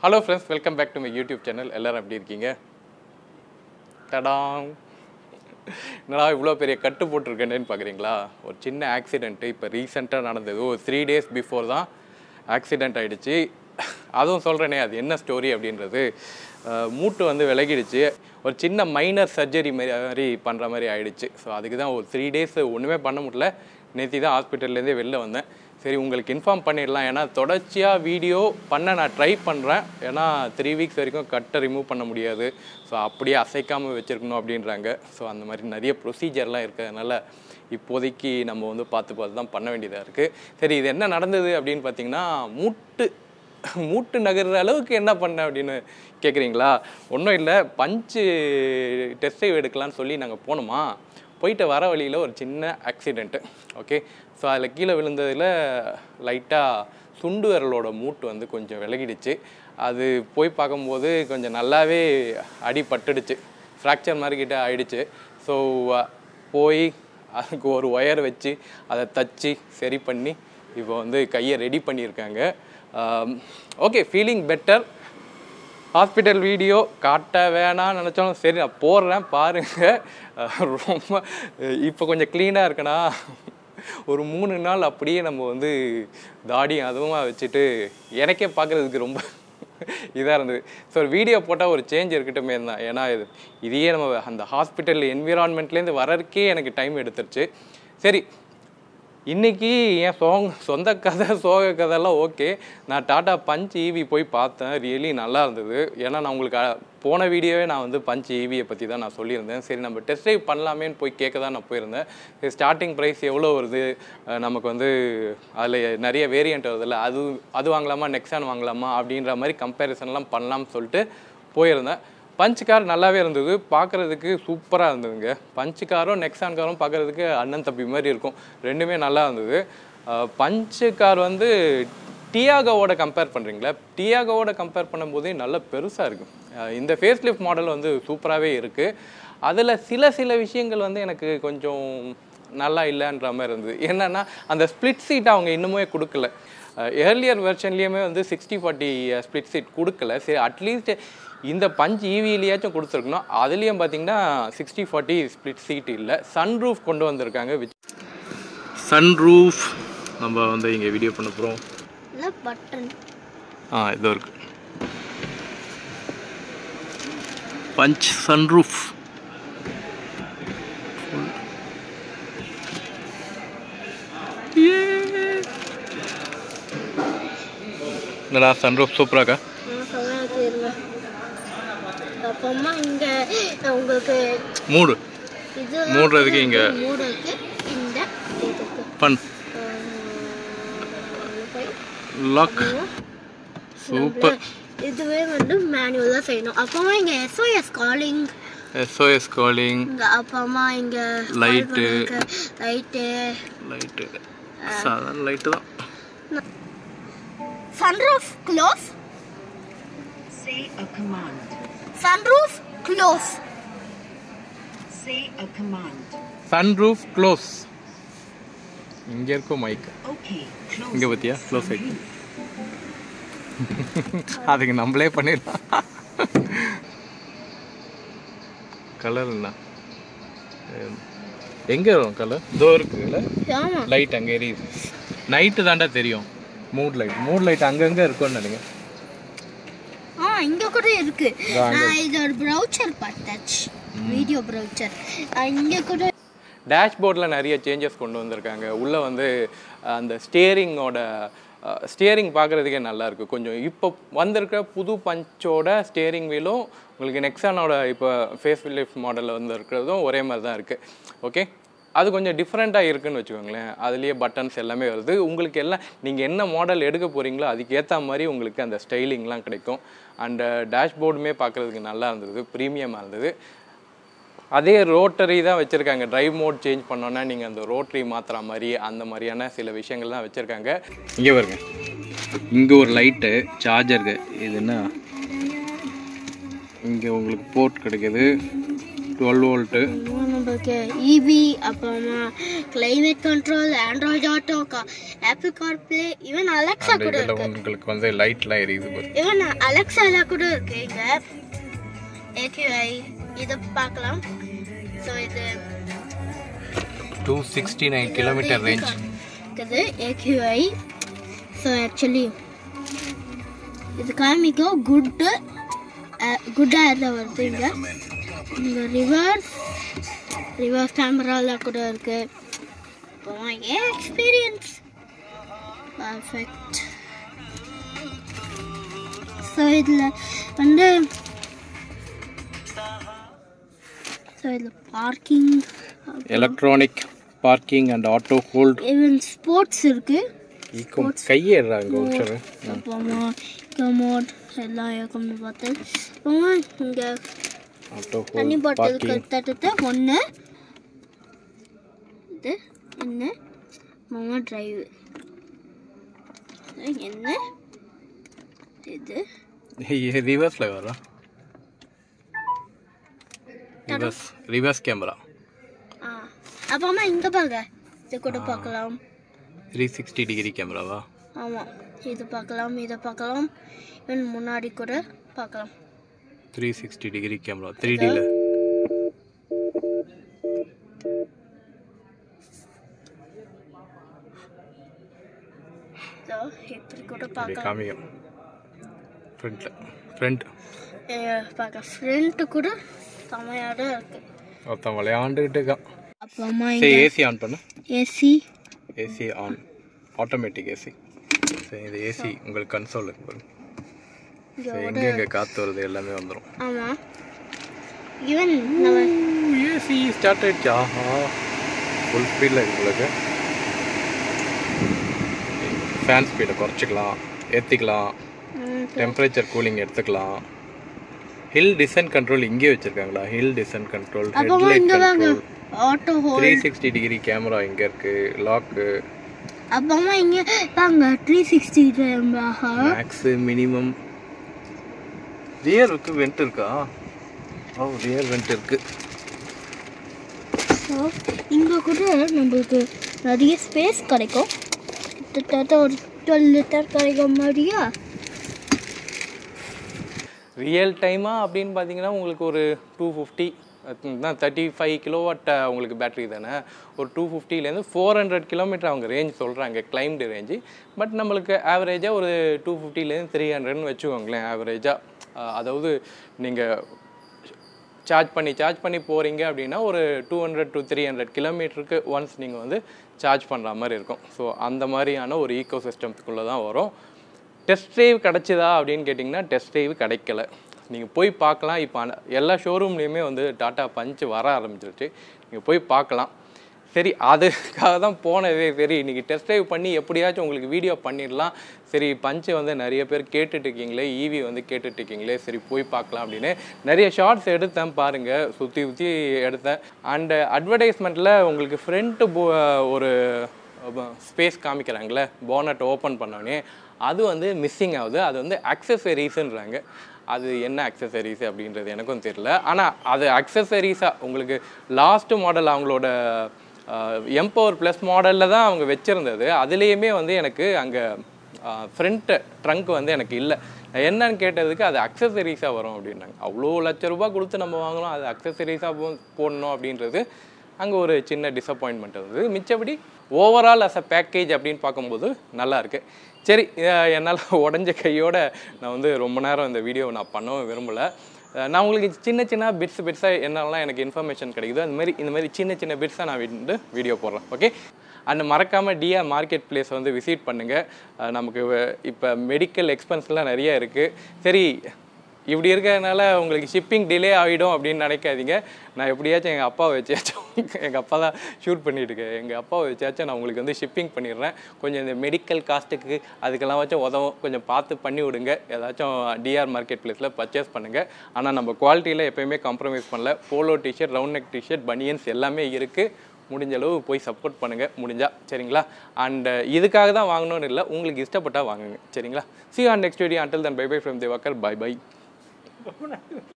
Hello friends welcome back to my YouTube channel எல்லாரும் எப்படி இருக்கீங்க டடாங் என்னடா இவ்வளோ பெரிய கட்டு போட்டிருக்கேன்னு பார்க்குறீங்களா ஒரு சின்ன ஆக்சிடென்ட்டு இப்போ ரீசெண்டாக நடந்தது ஒரு த்ரீ டேஸ் பிஃபோர் தான் ஆக்சிடெண்ட் ஆகிடுச்சு அதுவும் சொல்கிறேனே அது என்ன ஸ்டோரி அப்படின்றது அஹ், மூட்டு வந்து விலகிடுச்சு ஒரு சின்ன மைனர் சர்ஜரி மாதிரி பண்ணுற மாதிரி ஆயிடுச்சு ஸோ அதுக்கு தான் ஒரு த்ரீ டேஸ் ஒன்றுமே பண்ண முடியல நேற்று தான் ஹாஸ்பிட்டல்லேருந்தே வெளில வந்தேன் சரி உங்களுக்கு இன்ஃபார்ம் பண்ணிடலாம் ஏன்னா தொடர்ச்சியாக வீடியோ பண்ண நான் ட்ரை பண்ணுறேன் ஏன்னா த்ரீ வீக்ஸ் வரைக்கும் கட்டை ரிமூவ் பண்ண முடியாது ஸோ அப்படியே அசைக்காமல் வச்சுருக்கணும் அப்படின்றாங்க ஸோ அந்த மாதிரி நிறைய ப்ரொசீஜர்லாம் இருக்கிறதுனால இப்போதைக்கு நம்ம வந்து பார்த்து பார்த்து தான் பண்ண வேண்டியதாக இருக்குது சரி இது என்ன நடந்தது அப்படின்னு பார்த்தீங்கன்னா மூட்டு மூட்டு நகர்ற அளவுக்கு என்ன பண்ண அப்படின்னு கேட்குறீங்களா ஒன்றும் இல்லை பஞ்சு டெஸ்ட்டை எடுக்கலாம்னு சொல்லி நாங்கள் போனோமா போயிட்டு வர வழியில் ஒரு சின்ன ஆக்சிடெண்ட்டு ஓகே ஸோ அதில் கீழே விழுந்ததில் லைட்டாக சுண்டு விரலோட மூட்டு வந்து கொஞ்சம் விலகிடுச்சு அது போய் பார்க்கும்போது கொஞ்சம் நல்லாவே அடிபட்டுடுச்சு ஃப்ராக்சர் மாதிரி கிட்ட ஆயிடுச்சு ஸோ போய் அதுக்கு ஒரு ஒயர் வச்சு அதை தச்சு சரி பண்ணி இப்போ வந்து கையை ரெடி பண்ணியிருக்காங்க okay feeling better hospital video காட்ட வேணாம்னு நினச்சாலும் சரி நான் போடுறேன் பாருங்கள் ரொம்ப இப்போ கொஞ்சம் க்ளீனாக இருக்கனா ஒரு மூணு நாள் அப்படியே நம்ம வந்து தாடி அதுவும் வச்சுட்டு எனக்கே பார்க்குறதுக்கு ரொம்ப இதாக இருந்தது ஸோ வீடியோ போட்டால் ஒரு சேஞ்ச் இருக்கட்டுமே தான் ஏன்னா இது இதையே நம்ம அந்த ஹாஸ்பிட்டல் என்விரான்மெண்ட்லேருந்து வரதுக்கே எனக்கு டைம் எடுத்துருச்சு சரி இன்னைக்கு என் சோங் சொந்த கதை சோக கதைலாம் ஓகே நான் டாடா பஞ்ச் ஈவி போய் பார்த்தேன் ரியலி நல்லா இருந்தது ஏன்னா நான் உங்களுக்கு அ- போன வீடியோவே நான் வந்து பஞ்ச் ஈவியை பற்றி தான் நான் சொல்லியிருந்தேன் சரி நம்ம டெஸ்ட் ட்ரைவ் பண்ணலாமேன்னு போய் கேட்க தான் நான் போயிருந்தேன் சரி ஸ்டார்டிங் ப்ரைஸ் எவ்வளோ வருது அஹ் நமக்கு வந்து அதில் நிறைய வேரியண்ட் வருதுல்ல அது அது வாங்கலாமா நெக்ஸான் வாங்கலாமா அப்படின்ற மாதிரி கம்பேரிசன்லாம் பண்ணலாம்னு சொல்லிட்டு போயிருந்தேன் பஞ்ச் கார் நல்லாவே இருந்தது பார்க்குறதுக்கு சூப்பராக இருந்ததுங்க பஞ்ச் காரும் நெக்ஸான் காரும் பார்க்குறதுக்கு அண்ணன் தம்பி மாதிரி இருக்கும் ரெண்டுமே நல்லா இருந்தது பஞ்ச் கார் வந்து டியாகோவோட கம்பேர் பண்ணுறீங்களா டியாகோவோட கம்பேர் பண்ணும்போதே நல்ல பெருசாக இருக்கும் அஹ் இந்த ஃபேஸ் லிஃப்ட் மாடல் வந்து சூப்பராகவே இருக்குது அதில் சில சில விஷயங்கள் வந்து எனக்கு கொஞ்சம் நல்லா இல்லைன்ற மாதிரி இருந்தது என்னென்னா அந்த ஸ்ப்ளிட் சீட் அவங்க இன்னுமே கொடுக்கல ஏர்லியர் வெர்ஷன்லேயுமே வந்து சிக்ஸ்டி ஃபார்ட்டி ஸ்ப்ளிட் சீட் கொடுக்கல சரி அட்லீஸ்ட் இந்த பஞ்ச் ஈவிலையாச்சும் கொடுத்துருக்கணும் அதுலேயும் பார்த்தீங்கன்னா சிக்ஸ்டி ஃபார்ட்டி ஸ்ப்ளிட் சீட் இல்லை சன்ரூஃப் கொண்டு வந்திருக்காங்க விச் சன்ரூஃப் நம்ம வந்து இங்கே வீடியோ பண்ண போகிறோம் இல்லை பட்டன் ஆ இதோ இருக்கு பஞ்ச் சன்ரூஃப் என்னடா சன்ரூஃப் சூப்பராக்கா நான் சொல்லுறது இருங்க அப்புறமா இங்கே உங்களுக்கு மூடு இது மூடுறதுக்கு இங்க மூடுறதுக்கு இந்த இதுக்கு பண் போய் லாக் சூப்பர் இதுவே வந்து மேனுவலாக செய்யணும் அப்புறமா இங்கே எஸ்ஓஎஸ் காலிங் எஸ்ஓஎஸ் காலிங் இங்கே அப்புறமா இங்கே Light. லைட்டு லைட்டு சாதாரண லைட்டு தான் sunroof close Say a command. Sunroof close Say a command. Sunroof close இங்கே இருக்கும் மைக் Okay, close. இங்கே பார்த்தியா க்ளோஸ் ஆகிட்டு அதுக்கு நம்மளே பண்ணிடலாம் கலர் என்ன எங்கே வரும் கலர் இதோ இருக்குல்ல ஆமாம் லைட் அங்கே எரியுது நைட்டு தாண்டா தெரியும் மூட் லைட் மூட் லைட் அங்கங்கே இருக்கும்னு நினைக்கிறேன் ஆ இங்க கூட இருக்கு இதோ அங்க நான் இது ஒரு ப்ரௌச்சர் பார்த்தாச்சு வீடியோ ப்ரௌச்சர் இங்க கூட டேஷ்போர்டில் நிறைய சேஞ்சஸ் கொண்டு வந்திருக்காங்க உள்ளே வந்து அஹ், அந்த ஸ்டியரிங்கோட ஸ்டியரிங் பார்க்குறதுக்கே நல்லா இருக்கு கொஞ்சம் இப்போ வந்திருக்க புது பஞ்சோட ஸ்டியரிங் வீலும் உங்களுக்கு நெக்ஸானோட இப்போ ஃபேஸ் லிஃப்ட் மாடலில் வந்து இருக்கிறதும் ஒரே மாதிரி தான் இருக்குது ஓகே அது கொஞ்சம் டிஃப்ரெண்ட்டாக இருக்குன்னு வச்சுக்கோங்களேன் அதுலேயே பட்டன்ஸ் எல்லாமே வருது உங்களுக்கு எல்லாம் நீங்கள் என்ன மாடல் எடுக்க போகிறீங்களோ அதுக்கு ஏற்ற மாதிரி உங்களுக்கு அந்த ஸ்டைலிங்லாம் கிடைக்கும் அண்ட் டேஷ்போர்டுமே பார்க்குறதுக்கு நல்லா இருந்தது ப்ரீமியமாக இருந்தது அதே ரோட்டரி தான் வச்சுருக்காங்க டிரைவ் மோட் சேஞ்ச் பண்ணோன்னா நீங்கள் அந்த ரோட்டரி மாற்றுற மாதிரி அந்த மாதிரியான சில விஷயங்கள் தான் வச்சுருக்காங்க இங்கே பாருங்க இங்கே ஒரு லைட்டு சார்ஜருக்கு இது என்ன இங்கே உங்களுக்கு போர்ட் கிடைக்குது டுவெல் வோல்ட்டு இன்னும் நம்மளுக்கு இவி அப்புறமா climate control Android Auto Apple CarPlay even Alexa அந்த கூட இதில் இருக்கு உங்களுக்கு வந்து லைட்லாம் எரியுது பாரு ஈவன் அலெக்ஸால கூட இருக்கு இங்க ஏகேஐ இதை பார்க்கலாம் ஸோ இது two sixty nine kilometre range இருக்குது ஏக்யூஐ ஸோ ஆக்சுவலி இது காமிக்கும் குட்டு குட்டாக இருந்தால் வருது இங்கே இங்கே ரிவர்ஸ் ரிவர்ஸ் கேமராவில் கூட இருக்கு அப்புறம் ஏன் எக்ஸ்பீரியன்ஸ் பர்ஃபெக்ட் ஸோ இதில் வந்து ஸோ இதில் parking electronic parking and auto hold even sports இருக்குது ஈக்கும் கையேறாங்க ஒரு அப்புறமா கமோட் எல்லாம் இருக்கும்னு பார்த்து அப்புறமா இங்கே ஆட்டோ தண்ணி ஹோல்ட் பாட்டில் பார்க்கிங் தட்டத்தை ஒன்று இது என்ன அப்புறமா ட்ரைவு என்ன இது ரிவர்ஸில் வரா ரிவர்ஸ் ரிவர்ஸ் கேமரா ஆ அப்புறமா இங்கே பாருங்க இது கூட பார்க்கலாம் த்ரீ சிக்ஸ்டி டிகிரி கேமராவா ஆமாம் இது பார்க்கலாம் இதை பார்க்கலாம் இவன் முன்னாடி கூட பார்க்கலாம் three sixty degree camera three டியில் ஸோ இப்படி கூட அப்படி பார்க்கலாம் காமிக்கும் ஃப்ரண்ட்டில் ஃப்ரண்ட் ஏ, பார்க்க ஃப்ரண்ட்டு கூட செமையாக தான் இருக்கு ஒருத்தன் விளையாண்டுக்கிட்டு இருக்கான் அப்புறமா சரி இங்கே ஏசி ஆன் பண்ணு AC AC on automatic AC சரி இது ஏசி உங்களுக்கு கன்சோல் இருக்கு பாருங்க சரி எங்கே எங்கே காற்று வருது எல்லாமே வந்துடும் ஆமாம் ஈவன் நம்ம ஏசி ஸ்டார்ட் ஆயிடுச்சு ஆஹா ஃபுல் ஸ்பீடில் இருக்கு உங்களுக்கு ஃபேன் ஸ்பீடை குறைச்சிக்கலாம் ஏற்றிக்கலாம் ம், டெம்பரேச்சர் கூலிங் எடுத்துக்கலாம் ஹில் டிசைன் கண்ட்ரோல் இங்கே வச்சுருக்காங்களா ஹில் டிசைன் கண்ட்ரோல் அப்புறமா ஹெட்லைட் இங்கே வாங்க control auto hold three sixty degree camera இங்கே இருக்குது லாக்கு அப்புறமா இங்கே வாங்க த்ரீ சிக்ஸ்டி மேக்ஸு மினிமம் ரியருக்கு வெண்ட் இருக்கா ஓ ரியர் வெண்ட் இருக்குது ஸோ இங்கே கூட நம்மளுக்கு நிறைய ஸ்பேஸ் கிடைக்கும் கிட்டத்தட்ட ஒரு டுவெல் லிட்டர் கிடைக்கும் மாதிரியா ரியல் டைமாக அப்படின்னு பார்த்தீங்கன்னா உங்களுக்கு ஒரு டூ ஃபிஃப்டி தான் தேர்ட்டி ஃபைவ் கிலோவாட் உங்களுக்கு பேட்டரி தானே ஒரு டூ ஃபிஃப்டிலேருந்து ஃபோர் ஹண்ட்ரட் கிலோமீட்டர் அவங்க ரேஞ்ச் சொல்கிறாங்க கிளைம்டு ரேஞ்சு பட் நம்மளுக்கு ஆவரேஜாக ஒரு டூ ஃபிஃப்டிலேருந்து த்ரீ ஹண்ட்ரட்னு வச்சுக்கோங்களேன் ஆவரேஜாக அதாவது நீங்கள் சார்ஜ் பண்ணி சார்ஜ் பண்ணி போகிறீங்க அப்படின்னா ஒரு two hundred to three hundred கிலோமீட்டருக்கு ஒன்ஸ் நீங்கள் வந்து சார்ஜ் பண்ணுற மாதிரி இருக்கும் ஸோ அந்த மாதிரியான ஒரு ஈக்கோ சிஸ்டம்த்துக்குள்ளே தான் வரும் டெஸ்ட் ட்ரைவ் கிடச்சிதா அப்படின்னு கேட்டிங்கன்னா டெஸ்ட் ட்ரைவ் கிடைக்கல நீங்கள் போய் பார்க்கலாம் இப்போ அந்த- எல்லா ஷோரூம்லேயுமே வந்து டாட்டா பஞ்ச் வர ஆரம்பிச்சிருச்சு நீங்கள் போய் பார்க்கலாம் சரி அதுக்காக தான் போனதே சரி இன்றைக்கி டெஸ்ட் ட்ரைவ் பண்ணி எப்படியாச்சும் உங்களுக்கு வீடியோ பண்ணிடலாம் சரி பஞ்சு வந்து நிறைய பேர் கேட்டுட்டு இருக்கீங்களே ஈவி வந்து கேட்டுட்டு இருக்கீங்களே சரி போய் பார்க்கலாம் அப்படின்னு நிறைய ஷார்ட்ஸ் எடுத்தேன் பாருங்கள் சுற்றி சுற்றி எடுத்தேன் அண்டு அட்வர்டைஸ்மெண்ட்டில் உங்களுக்கு ஃப்ரண்ட்டு ஒரு ஸ்பேஸ் காமிக்கிறாங்களே போனட் ஓப்பன் பண்ணோடனே அது வந்து மிஸ்ஸிங் ஆகுது அது வந்து அக்சசரிஸ்ன்றாங்க அது என்ன அக்சசரிஸ் அப்படின்றது எனக்கும் தெரியல ஆனால் அது அக்சசரிஸாக உங்களுக்கு லாஸ்ட் மாடல் அவங்களோட எம்பவர் ப்ளஸ் மாடலில் தான் அவங்க வச்சுருந்தது அதுலேயுமே வந்து எனக்கு அங்கே ஃப்ரண்ட் ட்ரங்க் வந்து எனக்கு இல்லை என்னன்னு கேட்டதுக்கு அது அக்சசரிஸாக வரும் அப்படின்னாங்க அவ்வளோ லட்ச ரூபாய் கொடுத்து நம்ம வாங்கலாம் அது அக்சசரிஸாக போடணும் அப்படின்றது அங்கே ஒரு சின்ன டிசப்பாயின்மெண்ட் இருந்தது மிச்சபடி ஓவரால் அஸ் அ பேக்கேஜ் அப்படின்னு பார்க்கும்போது நல்லா இருக்கு சரி அஹ் என்னால் உடஞ்ச கையோட நான் வந்து ரொம்ப நேரம் இந்த வீடியோவை நான் பண்ணவும் விரும்பலை அஹ் நான் உங்களுக்கு சின்ன சின்ன பிட்ஸ் பிட்ஸாக என்னெல்லாம் எனக்கு இன்ஃபர்மேஷன் கிடைக்குதோ அந்த மாதிரி இந்த மாதிரி சின்ன சின்ன பிட்ஸாக நான் வந்து வீடியோ போடுறேன் ஓகே அண்ட் மறக்காமல் டிஆர் மார்க்கெட் பிளேஸ் வந்து விசிட் பண்ணுங்கள் நமக்கு இப்போ மெடிக்கல் எக்ஸ்பென்ஸ்லாம் நிறைய இருக்குது சரி இப்படி இருக்கிறதுனால உங்களுக்கு ஷிப்பிங் டிலே ஆகிடும் அப்படின்னு நினைக்காதீங்க நான் எப்படியாச்சும் எங்கள் அப்பாவை வச்சாச்சும் எங்கள் அப்பா தான் ஷூட் பண்ணிட்டு இருக்கேன் எங்கள் அப்பாவை வச்சாச்சும் நான் உங்களுக்கு வந்து ஷிப்பிங் பண்ணிடுறேன் கொஞ்சம் இந்த மெடிக்கல் காஸ்ட்டுக்கு அதுக்கெல்லாம் வச்சும் உதவும் கொஞ்சம் பார்த்து பண்ணி விடுங்க ஏதாச்சும் டிஆர் மார்க்கெட் பிளேஸில் பர்ச்சேஸ் பண்ணுங்கள் ஆனால் நம்ம குவாலிட்டியில் எப்பயுமே காம்ப்ரமைஸ் பண்ணல polo t shirt round neck t shirt பனியன்ஸ் எல்லாமே இருக்குது முடிஞ்ச அளவு போய் சப்போர்ட் பண்ணுங்கள் முடிஞ்சா சரிங்களா அண்ட் இதுக்காக தான் வாங்கணும்னு இல்லை உங்களுக்கு இஷ்டப்பட்டா வாங்குங்க சரிங்களா see on next video until then bye bye from Devakar bye by